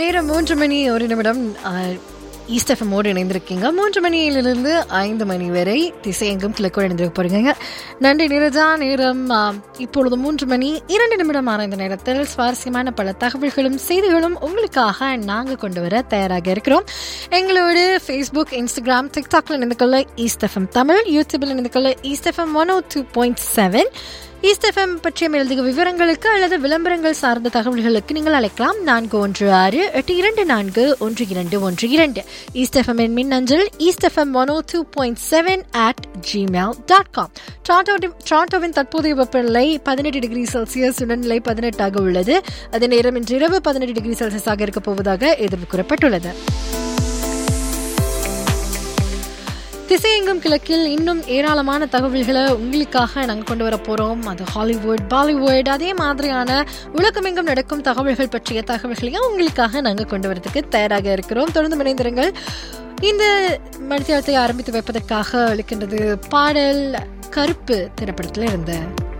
நேரம் மூன்று மணி ஒரு நிமிடம் ஈஸ்ட் எஃப்எம்மோடு இணைந்திருக்கீங்க மூன்று மணியிலிருந்து ஐந்து மணி வரை திசையெங்கும் கிழக்கு இணைந்திருக்க போறீங்க நன்றி நிரஜா நேரம் ஆ, இப்பொழுது மூன்று மணி இரண்டு நிமிடம் ஆன இந்த நேரத்தில் சுவாரஸ்யமான பல தகவல்களும் செய்திகளும் உங்களுக்காக நாங்கள் கொண்டு வர தயாராக இருக்கிறோம் எங்களோடு ஃபேஸ்புக் இன்ஸ்டாகிராம் டிக்டாக்ல இணைந்து கொள்ள ஈஸ்ட் எஃப்எம் தமிழ் யூடியூபில் இணைந்து கொள்ள East FM one o two point seven East FM பற்றிய மேலதிக விவரங்களுக்கு அல்லது விளம்பரங்கள் சார்ந்த தகவல்களுக்கு நீங்கள் அழைக்கலாம் நான்கு ஒன்று ஆறு எட்டு இரண்டு நான்கு ஒன்று இரண்டு ஒன்று இரண்டு ஈஸ்ட் எஃப்எம் என் மின்னஞ்சல் East FM one o two point seven at Gmail dot com டாட்டோவின் தற்போதைய வெப்பநிலை பதினெட்டு டிகிரி செல்சியஸ் உடல்நிலை பதினெட்டாக உள்ளது அதே நேரம் இன்று இரவு பதினெட்டு டிகிரி செல்சியஸாக இருக்கப் போவதாக எதிர்ப்பு கூறப்பட்டுள்ளது திசையெங்கும் கிழக்கில் இன்னும் ஏராளமான தகவல்களை உங்களுக்காக நாங்கள் கொண்டு வர போகிறோம் அது ஹாலிவுட் பாலிவுட் அதே மாதிரியான உலகமெங்கும் நடக்கும் தகவல்கள் பற்றிய தகவல்களையும் உங்களுக்காக நாங்கள் கொண்டு வரதுக்கு தயாராக இருக்கிறோம் தொடர்ந்து இணைந்திருங்கள் இந்த மணித்தியாலத்தை ஆரம்பித்து வைப்பதற்காக அளிக்கின்றது பாடல் கருப்பு திரைப்படத்தில் இருந்து